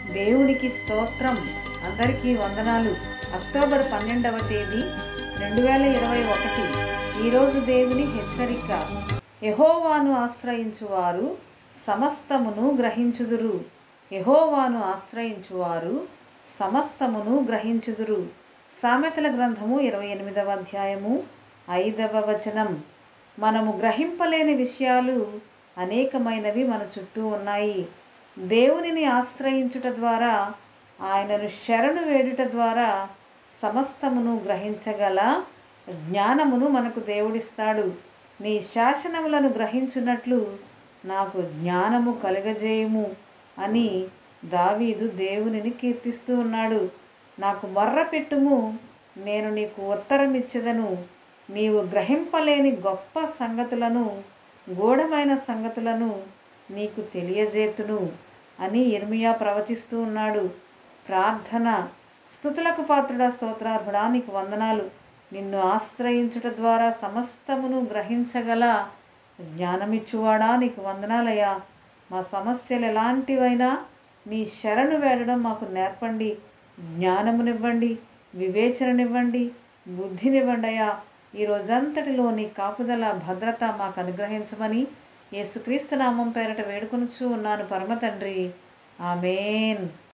దేవునికి స్తోత్రం అందరికీ వందనాలు అక్టోబర్ పన్నెండవ తేదీ రెండు వేల ఇరవై ఒకటి ఈరోజు దేవుని హెచ్చరిక యహోవాను ఆశ్రయించువారు సమస్తమును గ్రహించుదురు యహోవాను ఆశ్రయించువారు సమస్తమును గ్రహించుదురు సామెతల గ్రంథము ఇరవై ఎనిమిదవ అధ్యాయము ఐదవ వచనం మనము గ్రహింపలేని విషయాలు అనేకమైనవి మన చుట్టూ ఉన్నాయి దేవునిని ఆశ్రయించుట ద్వారా ఆయనను శరణు వేడుట ద్వారా సమస్తమును గ్రహించగల జ్ఞానమును మనకు దేవుడిస్తాడు నీ శాసనములను గ్రహించున్నట్లు నాకు జ్ఞానము కలుగజేయము అని దావీదు దేవునిని కీర్తిస్తూ ఉన్నాడు నాకు మర్ర పెట్టుము నేను నీకు ఉత్తరం ఇచ్చేదను నీవు గ్రహింపలేని గొప్ప సంగతులను గూఢమైన సంగతులను నీకు తెలియజేతును అని ఇర్మియా ప్రవచిస్తూ ఉన్నాడు ప్రార్థన స్థుతులకు పాత్రుడా స్తోత్రార్హుడా నీకు వందనాలు నిన్ను ఆశ్రయించుట ద్వారా సమస్తమును గ్రహించగల జ్ఞానమిచ్చువాడా నీకు వందనాలయ్యా మా సమస్యలు ఎలాంటివైనా నీ శరణు వేడడం మాకు నేర్పండి జ్ఞానమునివ్వండి వివేచననివ్వండి బుద్ధినివ్వండి అయ్యా ఈ రోజంతటిలో నీ కాపుదల భద్రత మాకు అనుగ్రహించమని యేసుక్రీస్తు నామం పేరట వేడుకొనుచూ ఉన్నాను పరమ తండ్రి ఆమెన్